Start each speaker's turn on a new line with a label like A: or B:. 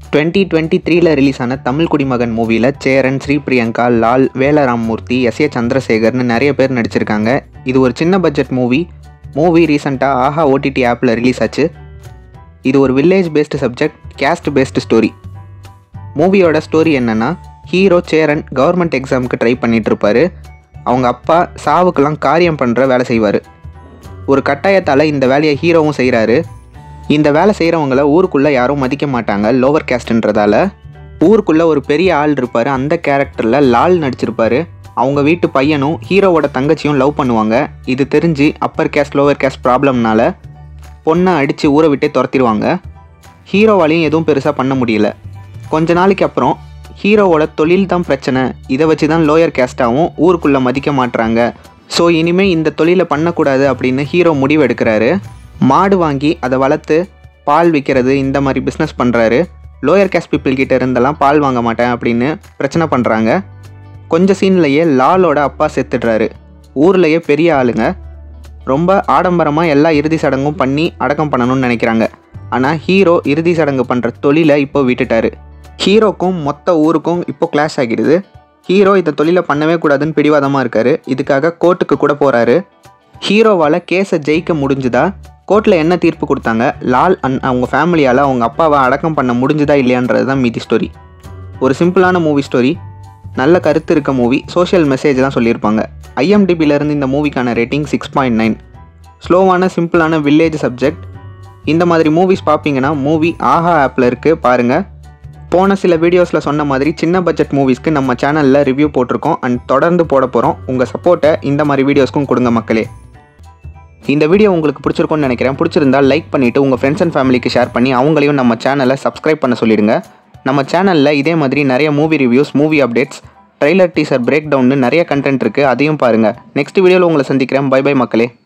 A: twenty twenty த்ரீல release ஆன தமிழ் குடிமகன் மூவியில் சேரன் ஸ்ரீ பிரியங்கா லால் வேலராமூர்த்தி எஸ் ஏ சந்திரசேகர்னு நிறைய பேர் நடிச்சிருக்காங்க இது ஒரு சின்ன பட்ஜெட் மூவி மூவி ரீசெண்டாக ஆஹா ஓடிடி ஆப்பில் ரிலீஸ் ஆச்சு இது ஒரு village based subject caste based story மூவியோட ஸ்டோரி என்னென்னா ஹீரோ சேரன் கவர்மெண்ட் எக்ஸாமுக்கு ட்ரை பண்ணிட்டு இருப்பாரு அவங்க அப்பா சாவுக்கெல்லாம் காரியம் பண்ணுற வேலை செய்வார் ஒரு கட்டாயத்தால் இந்த வேலையை ஹீரோவும் செய்கிறாரு இந்த வேலை செய்கிறவங்கள ஊருக்குள்ளே யாரும் மதிக்க மாட்டாங்க லோவர் கேஸ்ட்ன்றதால ஊருக்குள்ளே ஒரு பெரிய ஆள் இருப்பார் அந்த கேரக்டரில் லால் நடிச்சிருப்பாரு அவங்க வீட்டு பையனும் ஹீரோவோட தங்கச்சியும் லவ் பண்ணுவாங்க இது தெரிஞ்சு அப்பர் கேஸ்ட் லோவர் கேஸ்ட் ப்ராப்ளம்னால பொண்ணை அடித்து ஊரை விட்டே துரத்திடுவாங்க ஹீரோவாலையும் எதுவும் பெருசாக பண்ண முடியல கொஞ்ச நாளைக்கு அப்புறம் ஹீரோவோட தொழில் தான் பிரச்சனை இதை வச்சு தான் லோயர் கேஸ்ட்டாகவும் ஊருக்குள்ளே மதிக்க மாட்றாங்க ஸோ இனிமேல் இந்த தொழிலை பண்ணக்கூடாது அப்படின்னு ஹீரோ முடிவு எடுக்கிறாரு மாடு வாங்கி அதை வளர்த்து பால் விற்கிறது இந்த மாதிரி பிஸ்னஸ் பண்ணுறாரு லோயர் கேஸ்ட் பீப்புள் கிட்ட இருந்தெல்லாம் பால் வாங்க மாட்டேன் அப்படின்னு பிரச்சனை பண்ணுறாங்க கொஞ்ச சீன்லேயே லாலோட அப்பா செத்துடுறாரு ஊர்லேயே பெரிய ஆளுங்க ரொம்ப ஆடம்பரமாக எல்லா இறுதி சடங்கும் பண்ணி அடக்கம் பண்ணணும்னு நினைக்கிறாங்க ஆனால் ஹீரோ இறுதி சடங்கு பண்ணுற தொழிலை இப்போ விட்டுட்டாரு ஹீரோக்கும் மொத்த ஊருக்கும் இப்போ கிளாஷ் ஆகிடுது ஹீரோ இந்த தொழிலை பண்ணவே கூடாதுன்னு பிடிவாதமாக இருக்காரு இதுக்காக கோர்ட்டுக்கு கூட போகிறாரு ஹீரோவால் கேஸை ஜெயிக்க முடிஞ்சுதா கோர்ட்டில் என்ன தீர்ப்பு கொடுத்தாங்க லால் அண்ட் அவங்க ஃபேமிலியால் அவங்க அப்பாவை அடக்கம் பண்ண முடிஞ்சுதா இல்லையான்றது தான் மீதி ஸ்டோரி ஒரு சிம்பிளான மூவி ஸ்டோரி நல்ல கருத்து இருக்க மூவி சோஷியல் மெசேஜ் தான் சொல்லியிருப்பாங்க ஐஎம்டிபியிலேருந்து இந்த மூவிக்கான ரேட்டிங் சிக்ஸ் பாயிண்ட் நைன் ஸ்லோவான சிம்பிளான வில்லேஜ் சப்ஜெக்ட் இந்த மாதிரி மூவிஸ் பார்ப்பீங்கன்னா மூவி ஆஹா ஆப்பில் இருக்குது பாருங்கள் போன சில வீடியோஸில் சொன்ன மாதிரி சின்ன பட்ஜெட் மூவிஸ்க்கு நம்ம சேனலில் ரிவ்யூ போட்டிருக்கோம் அண்ட் தொடர்ந்து போட போகிறோம் உங்கள் சப்போர்ட்டை இந்த மாதிரி வீடியோஸ்க்கும் கொடுங்க மக்களே இந்த வீடியோ உங்களுக்கு பிடிச்சிருக்கும்னு நினைக்கிறேன் பிடிச்சிருந்தா லைக் பண்ணிவிட்டு உங்கள் ஃப்ரெண்ட்ஸ் அண்ட் ஃபேமிலிக்கு ஷேர் பண்ணி அவங்களையும் நம்ம சேனலை சப்ஸ்கிரைப் பண்ண சொல்லிடுங்க நம்ம சேனலில் இதே மாதிரி நிறைய movie reviews movie updates trailer teaser பிரேக் டவுன்னு நிறைய கண்டென்ட் இருக்குது அதையும் பாருங்கள் நெக்ஸ்ட் வீடியோவில் உங்களை சந்திக்கிறேன் பை பை மக்களே